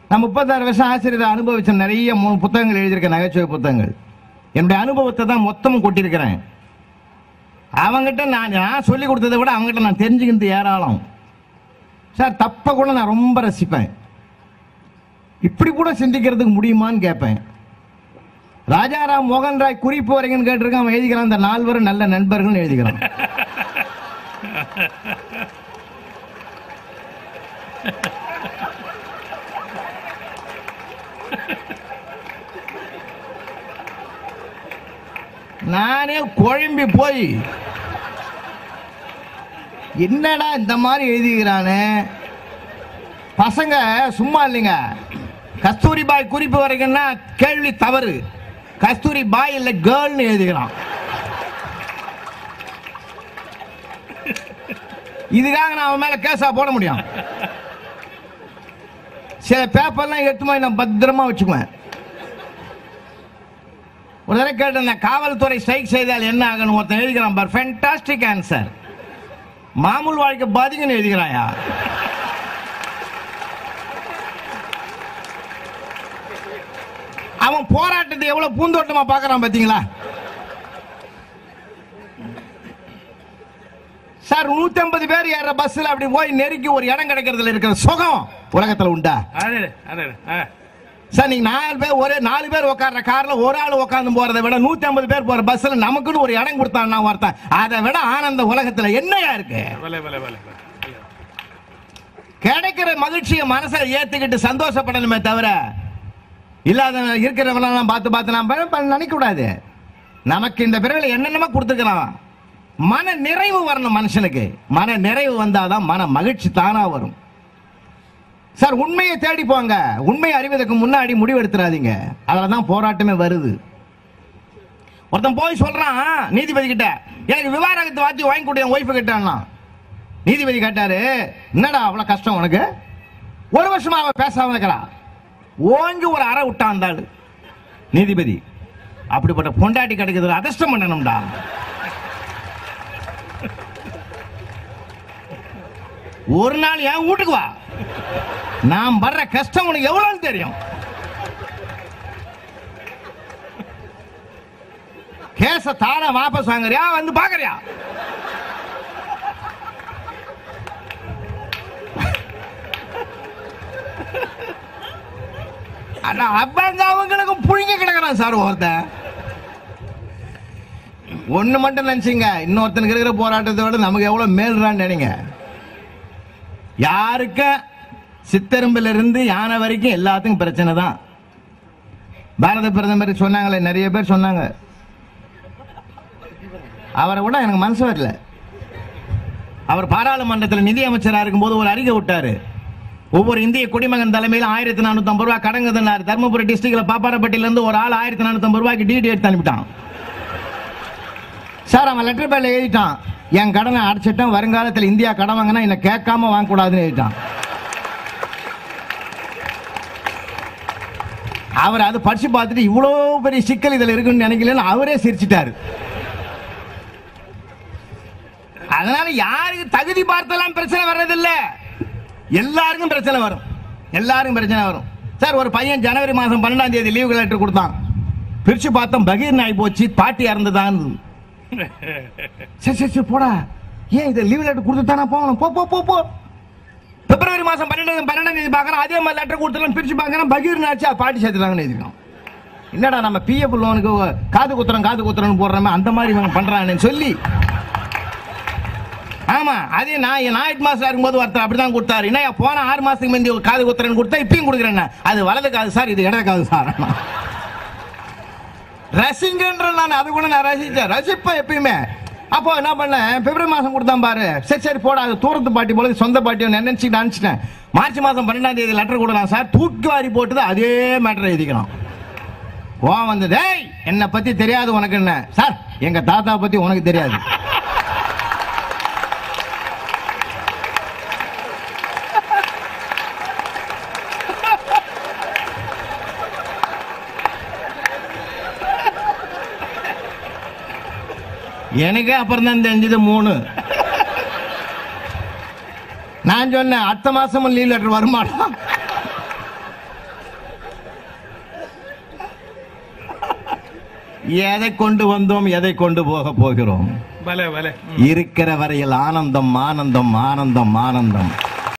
நான் முப்பத்தாறு வருஷம் ஆசிரியர் அனுபவிச்ச நிறைய மூணு புத்தகங்கள் எழுதியிருக்கேன் நகைச்சுவை புத்தகங்கள் என்னுடைய அனுபவத்தை தான் மொத்தமும் கொட்டியிருக்கிறேன் அவங்ககிட்ட நான் நான் சொல்லி கொடுத்ததை விட அவங்ககிட்ட நான் தெரிஞ்சுக்கிறது ஏராளம் சார் தப்ப கூட நான் ரொம்ப ரசிப்பேன் இப்படி கூட சிந்திக்கிறதுக்கு முடியுமான்னு கேட்பேன் ராஜாராம் மோகன் ராய் குறிப்பு வரைக்கும் கேட்டிருக்கான் அவன் எழுதிக்கிறான் அந்த நால்வரும் நல்ல நண்பர்கள் எழுதிக்கிறான் நானே குழம்பி போய் என்னடா இந்த மாதிரி எழுதிக்கிறானே பசங்க சும்மா இல்லைங்க கஸ்தூரி பாய் குறிப்பு வரைக்கும்னா கேள்வி தவறு கஸ்தூரி பாய் இல்ல கேர்ள்னு எழுதிக்கிறான் இதுக்காக நான் அவன் மேல கேஸா போட முடியும் சில பேப்பர்லாம் எடுத்து போய் நான் பத்திரமா வச்சுக்குவேன் ஒரு தடவை கேட்டேன் காவல்துறை ஸ்ட்ரைக் செய்தால் என்ன ஆகணும் ஒருத்தன் எழுதிக்கிறான் பார் ஃபென்டாஸ்டிக் ஆன்சர் மாமூல் வாழ்க்கை பாதிக்குன்னு எழுதிக்கிறாயா அவன் போராட்டத்தை எவ்வளவு பூந்தோட்டமா பார்க்கறான் பாத்தீங்களா சார் நூத்தி ஐம்பது பேர் ஏற பஸ்ல அப்படி போய் நெருக்கி ஒரு இடம் கிடைக்கிறதுல இருக்கிற சுகம் உலகத்துல உண்டா அடே அடே ஆ சார் நீங்க நாலு பேர் ஒரே நாலு பேர் உட்கார்ற கார்ல ஒரு ஆள் உட்கார்ந்து போறதை விட நூத்தி ஐம்பது பேர் போற பஸ்ல நமக்குன்னு ஒரு இடம் கொடுத்தான்னா ஒருத்தன் அதை விட ஆனந்த உலகத்துல என்னையா இருக்கு வலை வலை வலை கிடைக்கிற மகிழ்ச்சியை மனசை ஏத்துக்கிட்டு சந்தோஷப்படணுமே தவிர இல்லாத இருக்கிறவனெல்லாம் பார்த்து பார்த்து நான் ப- ப- நினைக்க கூடாது நமக்கு இந்த பிறவில என்னென்னமோ கொடுத்துக்கலாம் மன நிறைவு வரணும் மனுஷனுக்கு மன நிறைவு வந்தாதான் மன மகிழ்ச்சி தானா வரும் சார் உண்மையை தேடி போங்க உண்மையை அறிவதற்கு முன்னாடி முடிவெடுத்துறாதீங்க அதுல தான் போராட்டமே வருது ஒருத்தன் போய் சொல்றான் நீதிபதி கிட்ட எனக்கு விவாகரத்து வாத்தி வாங்கி கொடு என் ஒய்ஃபு கிட்டான்னா நீதிபதி கேட்டாரு என்னடா அவ்வளவு கஷ்டம் உனக்கு ஒரு வருஷமா அவ பேசாம இருக்கிறா ஓங்கி ஒரு அறை விட்டான் அந்த ஆளு நீதிபதி அப்படிப்பட்ட பொண்டாட்டி கிடைக்கிறது அதிர்ஷ்டம் பண்ணணும்டா ஒரு நாள் என் வீட்டுக்கு வா நான் படுற கஷ்டம் உனக்கு எவ்வளவுன்னு தெரியும் கேச தார வாபஸ் வாங்குறியா வந்து பாக்குறியா ஆனா அவங்க அவங்களுக்கு புழுங்கி கிடக்குறான் சார் ஒருத்தன் ஒண்ணு மட்டும் நினைச்சீங்க இன்னொருத்தனுக்கு இருக்கிற போராட்டத்தை விட நமக்கு எவ்வளவு மேல்றான்னு நினைங்க யாருக்க சித்தெரும்புல இருந்து யானை வரைக்கும் எல்லாத்துக்கும் பிரச்சனை தான் பாரத பிரதமர் சொன்னாங்களே நிறைய பேர் சொன்னாங்க அவரை விட எனக்கு மனசு வரல அவர் பாராளுமன்றத்தில் நிதி அமைச்சரா இருக்கும்போது ஒரு அறிக்கை விட்டாரு ஒவ்வொரு இந்திய குடிமகன் தலைமையில் ஆயிரத்தி நானூத்தி ஐம்பது ரூபாய் கடங்குதுன்னாரு தருமபுரி டிஸ்ட்ரிக்ட்ல பாப்பாரப்பட்டியில இருந்து ஒரு ஆள் ஆயிரத்தி நானூத்தி ஐம்பது ரூபாய்க்கு டிடி எடுத்து அனுப்பிட்டான் சார் அவன் லெட்டர் பேர்ல எழுதிட்டான் என் கடனை அடைச்சிட்டேன் வருங்காலத்தில் இந்தியா கடன் வாங்கினா என்னை கேட்காம வாங்கக்கூடாதுன்னு எழுதிட்டான் அவர் அது படிச்சு பார்த்துட்டு இவ்வளோ பெரிய சிக்கல் இதுல இருக்குன்னு நினைக்கலன்னு அவரே சிரிச்சிட்டாரு அதனால யாருக்கு தகுதி பார்த்தெல்லாம் பிரச்சனை வர்றதில்ல எல்லாருக்கும் பிரச்சனை வரும் எல்லாருக்கும் பிரச்சனை வரும் சார் ஒரு பையன் ஜனவரி மாசம் பன்னெண்டாம் தேதி லீவு லெட்டர் கொடுத்தான் பிரிச்சு பார்த்தோம் பகீர் நாய் போச்சு பாட்டி இறந்துதான் சரி சரி சரி போடா ஏன் இது லீவ் லெட்டர் கொடுத்துட்டானா போகணும் போ போ போ போ பிப்ரவரி மாசம் பன்னெண்டு பன்னெண்டாம் தேதி பார்க்கறோம் அதே மாதிரி லெட்டர் கொடுத்துலாம் பிரிச்சு பார்க்கறோம் பகீர் நாச்சு பாட்டி சேர்த்துட்டாங்கன்னு எழுதிருக்கோம் என்னடா நம்ம பிஎஃப் லோனுக்கு காது குத்துறோம் காது குத்துறோம்னு போடுறோமே அந்த மாதிரி இவங்க பண்றாங்கன்னு சொல்லி ஆமா அதே நான் நாயிட் மாசம் இருக்கும்போது ஒருத்தர் அப்படிதான் கொடுத்தாரு என்ன போன ஆறு மாசத்துக்கு முந்தி ஒரு காது குத்துறேன்னு கொடுத்தா இப்பயும் கொடுக்குறேன் அது வலது காது சார் இது இடது காது சார் ரசிங்கன்ற நான் அது கூட நான் ரசிச்சேன் ரசிப்பேன் எப்பயுமே அப்போ என்ன பண்ணேன் பிப்ரவரி மாசம் கொடுத்தான் பாரு சரி சரி போடா அது தூரத்து பாட்டி போல சொந்த பாட்டியை நினைச்சு நினைச்சிட்டேன் மார்ச் மாசம் பன்னெண்டாம் தேதி லெட்டர் கொடுக்கலாம் சார் தூக்கி வாரி போட்டுது அதே மேட்டர் எழுதிக்கணும் கோவம் வந்தது "ஏய், என்னை பத்தி தெரியாது உனக்கு என்ன சார் எங்க தாத்தா பத்தி உனக்கு தெரியாது எனக்கு அப்புறம் தான் தெரிஞ்சது மூணு நான் சொன்னேன் அடுத்த மாசமும் லீவ் லெட்டர் வருமாடா எதை கொண்டு வந்தோம் எதை கொண்டு போக போகிறோம் பலே பலே ம். இருக்கிற வரையில் ஆனந்தம் ஆனந்தம் ஆனந்தம் ஆனந்தம்